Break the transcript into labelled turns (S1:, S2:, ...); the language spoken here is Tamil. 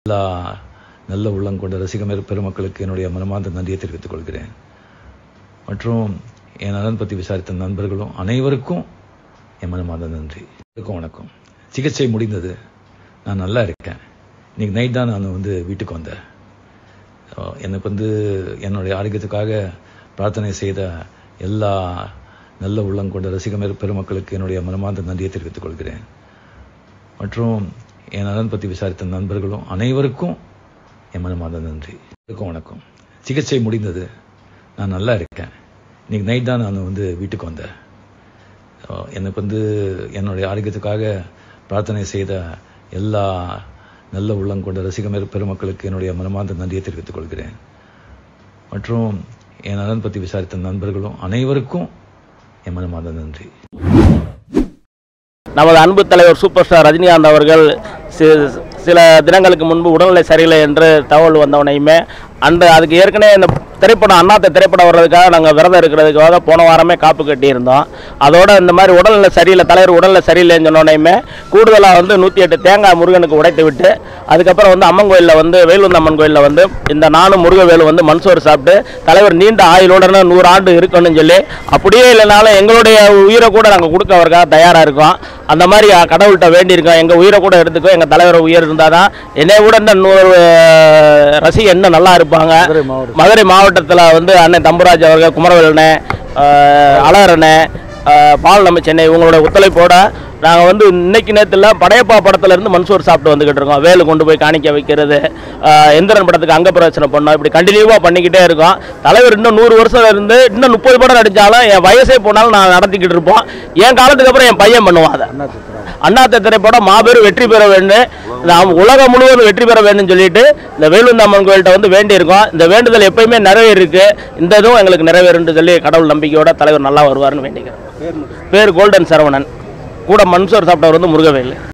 S1: எல்லா நல்ல உள்ளம் கொண்ட ரசிகமர் பெருமக்களுக்கு என்னுடைய மனமார்ந்த நன்றியை தெரிவித்துக் கொள்கிறேன் மற்றும் என் நலன் பற்றி விசாரித்த நண்பர்களும் அனைவருக்கும் என் மனமார்ந்த நன்றி எல்லாருக்கும் வணக்கம் சிகிச்சை முடிந்தது நான் நல்லா இருக்கேன் இன்னைக்கு நைட் தான் நான் வந்து வீட்டுக்கு வந்தேன் அஹ் எனக்கு வந்து என்னுடைய ஆரோக்கியத்துக்காக பிரார்த்தனை செய்த எல்லா நல்ல உள்ளம் கொண்ட ரசிகமர் பெருமக்களுக்கு என்னுடைய மனமார்ந்த நன்றியை தெரிவித்துக் கொள்கிறேன் மற்றும் என் நலன் பற்றி விசாரித்த நண்பர்களும் அனைவருக்கும் என் மனமார்ந்த நன்றி எல்லாருக்கும் வணக்கம் சிகிச்சை முடிந்தது நான் நல்லா இருக்கேன் இன்னைக்கு நைட் தான் நான் வந்து வீட்டுக்கு வந்தேன் அஹ் எனக்கு வந்து என்னுடைய ஆரோக்கியத்துக்காக பிரார்த்தனை செய்த எல்லா நல்ல உள்ளம் கொண்ட ரசிகமர் பெருமக்களுக்கு என்னுடைய மனமார்ந்த நன்றியை தெரிவித்துக் கொள்கிறேன் மற்றும் என் நலன் பற்றி விசாரித்த நண்பர்களும் அனைவருக்கும் என் மனமார்ந்த நன்றி
S2: நமது அன்பு தலைவர் சூப்பர் ஸ்டார் ரஜினிகாந்த் அவர்கள் சி- சில தினங்களுக்கு முன்பு உடல்நிலை சரியில்லை என்று தகவல் வந்தவனையுமே அன்று அதுக்கு ஏற்கனவே இந்த திரைப்படம் அண்ணாத்த திரைப்படம் வர்றதுக்காக நாங்கள் விரதம் இருக்கிறதுக்காக போன வாரமே காப்பு கட்டியிருந்தோம் அதோட இந்த மாதிரி உடல்நிலை சரியில்லை தலைவர் உடல்நிலை சரியில்லைன்னு சொன்னோனையுமே கூடுதலாக வந்து நூற்றி எட்டு தேங்காய் முருகனுக்கு உடைத்து விட்டு அதுக்கப்புறம் வந்து அம்மன் கோயிலில் வந்து வேலுந்த அம்மன் கோயிலில் வந்து இந்த நானும் முருகவேலு வந்து மண்சோறு சாப்பிட்டு தலைவர் நீண்ட ஆயுளுடன் நூறு ஆண்டு இருக்கணும்னு சொல்லி அப்படியே இல்லைனாலும் எங்களுடைய உயிரை கூட நாங்கள் கொடுக்க அவருக்காக தயாராக இருக்கோம் அந்த மாதிரி அஹ், கடவுள்கிட்ட வேண்டியிருக்கோம் எங்கள் உயிரை கூட எடுத்துக்கோ எங்கள் தலைவர் உயிர் இருந்தால் தான் என்னை விட இந்த நூறு அஹ், ரசிகர் இன்னும் நல்லா இருப்பாங்க மதுரை மாவட்டத்தில் வந்து அண்ணன் தம்புராஜ் அவர்கள் குமரவேலனே அழகரனே பாலநம்ப சென்னை இவங்களோட ஒத்துழைப்போட நாங்கள் வந்து இன்னைக்கு நேரத்தில் படையப்பா படத்துல இருந்து மன்சூர் சாப்பிட்டு வந்துக்கிட்டு இருக்கோம் வேலு கொண்டு போய் காணிக்க வைக்கிறது ஆஹ் எந்திரன் படத்துக்கு அங்க பிரச்சனை பண்ணோம் இப்படி கண்டினியூவாக பண்ணிக்கிட்டே இருக்கோம் தலைவர் இன்னும் நூறு வருஷம் இருந்து இன்னும் முப்பது படம் நடித்தாலும் என் வயசே போனாலும் நான் நடத்திக்கிட்டு இருப்போம் என் காலத்துக்கு அப்புறம் என் பையன் பண்ணுவான் அதை அண்ணாத்த திரைப்படம் மாபெரும் வெற்றி பெற வேண்டும் நாம் உலகம் முழுவதும் வெற்றி பெற வேண்டும் சொல்லிட்டு இந்த வேலுந்த அம்மன் கோயில்கிட்ட வந்து வேண்டியிருக்கோம் இந்த வேண்டுதல் எப்பயுமே நிறைவேறிருக்கு இந்த இதுவும் எங்களுக்கு நிறைவேறுன்னு சொல்லி கடவுள் நம்பிக்கையோட தலைவர் நல்லா வருவார்னு வேண்டிக்கிறேன் பேர் கோல்டன் சரவணன் கூட மன்சூர் சாப்பிட்டவர் வந்து முருகவேலு